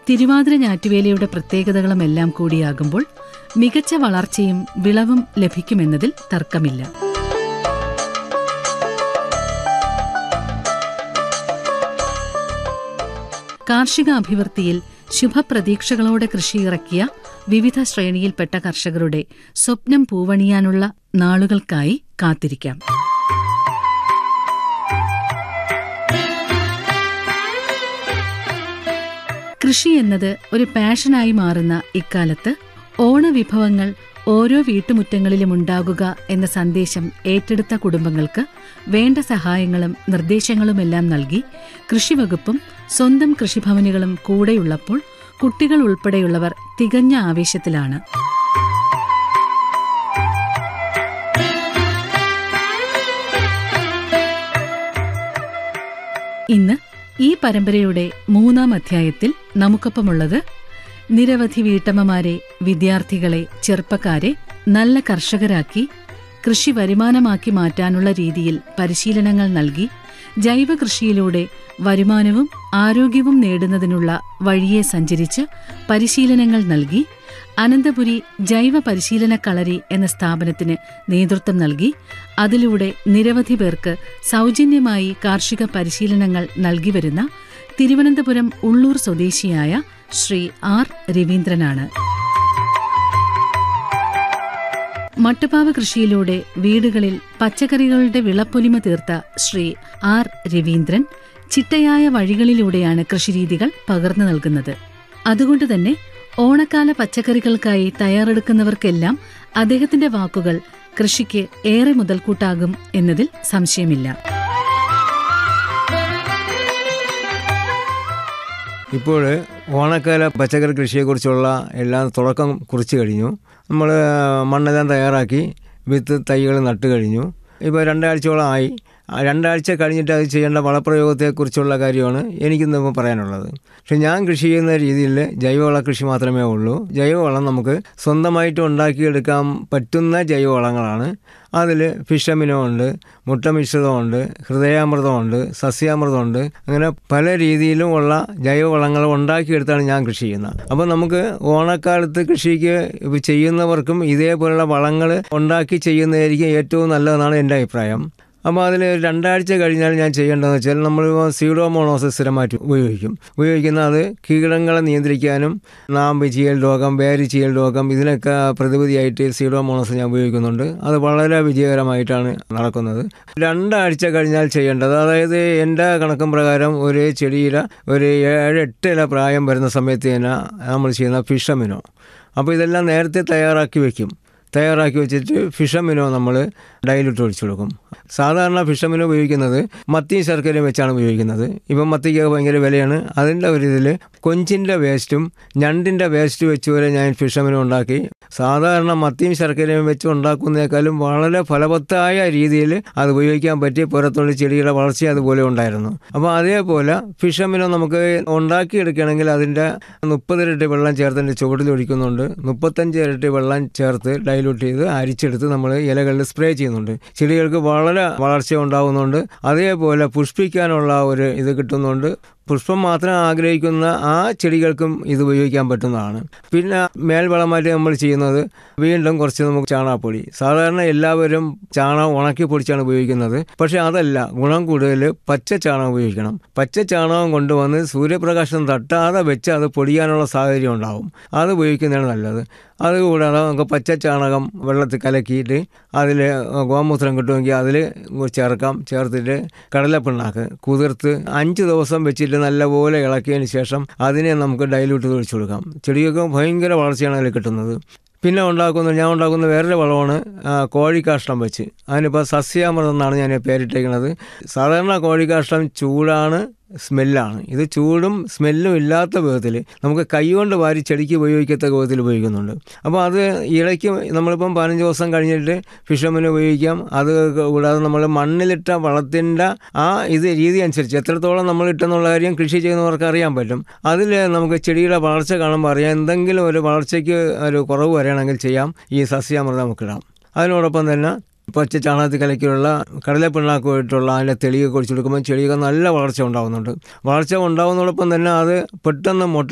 തിരുവാതിര ഞാറ്റുവേലയുടെ പ്രത്യേകതകളും എല്ലാം കൂടിയാകുമ്പോൾ മികച്ച വളർച്ചയും വിളവും ലഭിക്കുമെന്നതിൽ തർക്കമില്ല കാർഷിക അഭിവൃദ്ധിയിൽ ശുഭപ്രതീക്ഷകളോടെ കൃഷിയിറക്കിയ വിവിധ ശ്രേണിയിൽപ്പെട്ട കർഷകരുടെ സ്വപ്നം പൂവണിയാനുള്ള നാളുകൾക്കായി കാത്തിരിക്കാം കൃഷി എന്നത് ഒരു പാഷനായി മാറുന്ന ഇക്കാലത്ത് ഓണവിഭവങ്ങൾ ഓരോ വീട്ടുമുറ്റങ്ങളിലും ഉണ്ടാകുക എന്ന സന്ദേശം ഏറ്റെടുത്ത കുടുംബങ്ങൾക്ക് വേണ്ട സഹായങ്ങളും നിർദ്ദേശങ്ങളുമെല്ലാം നൽകി കൃഷിവകുപ്പും സ്വന്തം കൃഷിഭവനുകളും കൂടെയുള്ളപ്പോൾ കുട്ടികൾ ഉൾപ്പെടെയുള്ളവർ തികഞ്ഞ ആവേശത്തിലാണ് ഇന്ന് ഈ പരമ്പരയുടെ മൂന്നാം അധ്യായത്തിൽ നമുക്കൊപ്പമുള്ളത് നിരവധി വീട്ടമ്മമാരെ വിദ്യാർത്ഥികളെ ചെറുപ്പക്കാരെ നല്ല കർഷകരാക്കി കൃഷി വരുമാനമാക്കി മാറ്റാനുള്ള രീതിയിൽ പരിശീലനങ്ങൾ നൽകി ജൈവ കൃഷിയിലൂടെ വരുമാനവും ആരോഗ്യവും നേടുന്നതിനുള്ള വഴിയെ സഞ്ചരിച്ച് പരിശീലനങ്ങൾ നൽകി അനന്തപുരി ജൈവ പരിശീലന കളരി എന്ന സ്ഥാപനത്തിന് നേതൃത്വം നൽകി അതിലൂടെ നിരവധി പേർക്ക് സൗജന്യമായി കാർഷിക പരിശീലനങ്ങൾ നൽകി വരുന്ന തിരുവനന്തപുരം ഉള്ളൂർ സ്വദേശിയായ ശ്രീ ആർ രവീന്ദ്രനാണ് മട്ടുപാവ് കൃഷിയിലൂടെ വീടുകളിൽ പച്ചക്കറികളുടെ വിളപ്പൊലിമ തീർത്ത ശ്രീ ആർ രവീന്ദ്രൻ ചിട്ടയായ വഴികളിലൂടെയാണ് കൃഷിരീതികൾ പകർന്നു നൽകുന്നത് അതുകൊണ്ട് തന്നെ ഓണക്കാല പച്ചക്കറികൾക്കായി തയ്യാറെടുക്കുന്നവർക്കെല്ലാം അദ്ദേഹത്തിന്റെ വാക്കുകൾ കൃഷിക്ക് ഏറെ മുതൽക്കൂട്ടാകും എന്നതിൽ സംശയമില്ല ഇപ്പോൾ ഓണക്കാല പച്ചക്കറി കൃഷിയെക്കുറിച്ചുള്ള എല്ലാം തുടക്കം കുറിച്ച് കഴിഞ്ഞു നമ്മൾ മണ്ണെല്ലാം തയ്യാറാക്കി വിത്ത് തൈകൾ നട്ട് കഴിഞ്ഞു ഇപ്പോൾ രണ്ടാഴ്ചയോളം ആയി ആ രണ്ടാഴ്ച കഴിഞ്ഞിട്ട് അത് ചെയ്യേണ്ട വളപ്രയോഗത്തെക്കുറിച്ചുള്ള കാര്യമാണ് എനിക്കിന്ന് ഇപ്പോൾ പറയാനുള്ളത് പക്ഷെ ഞാൻ കൃഷി ചെയ്യുന്ന രീതിയിൽ ജൈവവള കൃഷി മാത്രമേ ഉള്ളൂ ജൈവവളം നമുക്ക് സ്വന്തമായിട്ട് ഉണ്ടാക്കിയെടുക്കാൻ പറ്റുന്ന ജൈവവളങ്ങളാണ് അതിൽ ഫിഷമിനോ ഉണ്ട് മുട്ട മിശ്രിതമുണ്ട് ഹൃദയാമൃതമുണ്ട് സസ്യാമൃതമുണ്ട് അങ്ങനെ പല രീതിയിലും ഉള്ള ജൈവവളങ്ങൾ ഉണ്ടാക്കിയെടുത്താണ് ഞാൻ കൃഷി ചെയ്യുന്നത് അപ്പോൾ നമുക്ക് ഓണക്കാലത്ത് കൃഷിക്ക് ഇപ്പം ചെയ്യുന്നവർക്കും ഇതേപോലുള്ള വളങ്ങൾ ഉണ്ടാക്കി ചെയ്യുന്നതായിരിക്കും ഏറ്റവും നല്ലതെന്നാണ് എൻ്റെ അഭിപ്രായം അപ്പോൾ അതിൽ രണ്ടാഴ്ച കഴിഞ്ഞാൽ ഞാൻ ചെയ്യേണ്ടതെന്ന് വെച്ചാൽ നമ്മൾ സീഡോമോണോസ് സ്ഥിരമായിട്ട് ഉപയോഗിക്കും ഉപയോഗിക്കുന്ന അത് കീടങ്ങളെ നിയന്ത്രിക്കാനും നാമ്പ് ചീയൽ രോഗം വേര് ചീയൽ രോഗം ഇതിനൊക്കെ പ്രതിവിധിയായിട്ട് സീഡോമോണോസ് ഞാൻ ഉപയോഗിക്കുന്നുണ്ട് അത് വളരെ വിജയകരമായിട്ടാണ് നടക്കുന്നത് രണ്ടാഴ്ച കഴിഞ്ഞാൽ ചെയ്യേണ്ടത് അതായത് എൻ്റെ കണക്കും പ്രകാരം ഒരു ചെടിയുടെ ഒരു ഏഴ് എട്ട് ഇല പ്രായം വരുന്ന സമയത്ത് തന്നെ നമ്മൾ ചെയ്യുന്ന ഫിഷമിനോ അപ്പോൾ ഇതെല്ലാം നേരത്തെ തയ്യാറാക്കി വെക്കും തയ്യാറാക്കി വെച്ചിട്ട് ഫിഷമിനോ നമ്മൾ ഡൈലിട്ട് ഒഴിച്ചു കൊടുക്കും സാധാരണ ഫിഷമിനോ ഉപയോഗിക്കുന്നത് മത്തിയും ശർക്കരയും വെച്ചാണ് ഉപയോഗിക്കുന്നത് ഇപ്പം മത്തിക്ക് ഭയങ്കര വിലയാണ് അതിൻ്റെ ഒരു ഇതിൽ കൊഞ്ചിൻ്റെ വേസ്റ്റും ഞണ്ടിൻ്റെ വേസ്റ്റ് വെച്ച് വരെ ഞാൻ ഫിഷമിനോ ഉണ്ടാക്കി സാധാരണ മത്തിയും ശർക്കരയും വെച്ച് ഉണ്ടാക്കുന്നതിനേക്കാളും വളരെ ഫലവത്തായ രീതിയിൽ അത് ഉപയോഗിക്കാൻ പറ്റി പുറത്തുള്ള ചെടിയുടെ വളർച്ച അതുപോലെ ഉണ്ടായിരുന്നു അപ്പോൾ അതേപോലെ ഫിഷമിനോ നമുക്ക് ഉണ്ടാക്കിയെടുക്കുകയാണെങ്കിൽ അതിൻ്റെ മുപ്പത് ഇരട്ടി വെള്ളം ചേർത്ത് അതിൻ്റെ ചുവട്ടിൽ ഒഴിക്കുന്നുണ്ട് മുപ്പത്തഞ്ച് ഇരട്ടി വെള്ളം ചേർത്ത് ഡൈലൂട്ട് ചെയ്ത് അരിച്ചെടുത്ത് നമ്മൾ ഇലകളിൽ സ്പ്രേ ചെയ്യുന്നുണ്ട് ചെടികൾക്ക് വളരെ വളർച്ച ഉണ്ടാകുന്നുണ്ട് അതേപോലെ പുഷ്പിക്കാനുള്ള ഒരു ഇത് കിട്ടുന്നുണ്ട് പുഷ്പം മാത്രം ആഗ്രഹിക്കുന്ന ആ ചെടികൾക്കും ഇത് ഉപയോഗിക്കാൻ പറ്റുന്നതാണ് പിന്നെ മേൽവളമായിട്ട് നമ്മൾ ചെയ്യുന്നത് വീണ്ടും കുറച്ച് നമുക്ക് ചാണകപ്പൊടി സാധാരണ എല്ലാവരും ചാണകം ഉണക്കി പൊടിച്ചാണ് ഉപയോഗിക്കുന്നത് പക്ഷേ അതല്ല ഗുണം കൂടുതൽ പച്ച ചാണകം ഉപയോഗിക്കണം പച്ച ചാണകം കൊണ്ടുവന്ന് സൂര്യപ്രകാശം തട്ടാതെ വെച്ച് അത് പൊടിയാനുള്ള സാഹചര്യം ഉണ്ടാവും അത് ഉപയോഗിക്കുന്നതാണ് നല്ലത് അതുകൂടാതെ നമുക്ക് പച്ച ചാണകം വെള്ളത്തിൽ കലക്കിയിട്ട് അതിൽ ഗോമൂത്രം കിട്ടുമെങ്കിൽ അതിൽ ചേർക്കാം ചേർത്തിട്ട് കടലപ്പിണ്ണാക്ക് കുതിർത്ത് അഞ്ച് ദിവസം വെച്ചിട്ട് നല്ലപോലെ ഇളക്കിയതിന് ശേഷം അതിനെ നമുക്ക് ഡൈലൂട്ട് ഒഴിച്ചു കൊടുക്കാം ചെടികൾക്ക് ഭയങ്കര വളർച്ചയാണ് അതിൽ കിട്ടുന്നത് പിന്നെ ഉണ്ടാക്കുന്ന ഞാൻ ഉണ്ടാക്കുന്ന വേറൊരു വളമാണ് കോഴിക്കാഷ്ടം വെച്ച് അതിനിപ്പോൾ സസ്യാമൃതം എന്നാണ് ഞാൻ പേരിട്ടേക്കുന്നത് സാധാരണ കോഴിക്കാഷ്ടം ചൂടാണ് സ്മെല്ലാണ് ഇത് ചൂടും സ്മെല്ലും ഇല്ലാത്ത വിധത്തിൽ നമുക്ക് കൈകൊണ്ട് വാരി ചെടിക്ക് ഉപയോഗിക്കത്തക്ക വിധത്തിൽ ഉപയോഗിക്കുന്നുണ്ട് അപ്പോൾ അത് ഇടയ്ക്ക് നമ്മളിപ്പം പതിനഞ്ച് ദിവസം കഴിഞ്ഞിട്ട് ഫിഷമിന് ഉപയോഗിക്കാം അത് കൂടാതെ നമ്മൾ മണ്ണിലിട്ട വളത്തിൻ്റെ ആ ഇത് രീതി അനുസരിച്ച് എത്രത്തോളം നമ്മൾ ഇട്ടെന്നുള്ള കാര്യം കൃഷി ചെയ്യുന്നവർക്ക് അറിയാൻ പറ്റും അതിൽ നമുക്ക് ചെടിയുടെ വളർച്ച കാണുമ്പോൾ അറിയാം എന്തെങ്കിലും ഒരു വളർച്ചയ്ക്ക് ഒരു കുറവ് വരികയാണെങ്കിൽ ചെയ്യാം ഈ സസ്യാമൃതം നമുക്കിടാം അതിനോടൊപ്പം തന്നെ പച്ച ചാണകത്തിൽ കലക്കിയുള്ള കടലപ്പിണ്ണാക്കുമായിട്ടുള്ള അതിൻ്റെ തെളിയൊക്കെ ഒഴിച്ചു കൊടുക്കുമ്പോൾ ചെടിയൊക്കെ നല്ല വളർച്ച ഉണ്ടാകുന്നുണ്ട് വളർച്ച ഉണ്ടാകുന്നതോടൊപ്പം തന്നെ അത് പെട്ടെന്ന് മുട്ട